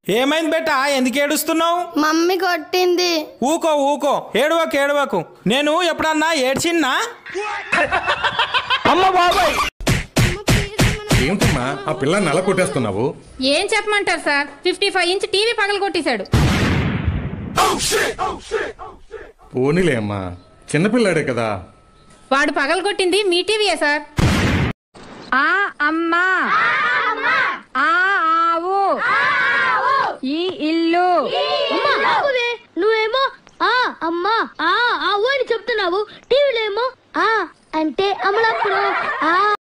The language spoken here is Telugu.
ఏమైంది బెట్ట ఎందుకు ఏడుస్తున్నావు మమ్మీ కొట్టింది ఊకో ఊకో ఏడవకు ఏడవకు నేను ఎప్పుడన్నా ఏడ్చిన్నా అమ్మ బాబాయ్ ఏమిటమ్మా ఆ పిల్లని అలా కొట్టేస్తున్నావు ఏం చెప్పమంటారు sir fifty five inch TV పగల కొట్టేశాడు పోనీలే అమ్మా చిన్నపిల్లాడే కదా వాడు పగల కొట్టింది మీ టీవీయే సార్ ఆ అమ్మా ఆ ఆవు ఈ ఇల్లు నువ్వేమో ఆ అమ్మా ఆ ఆవు అని చెప్తున్నావు టీవీలో ఏమో ఆ అంటే అమలప్పుడు ఆ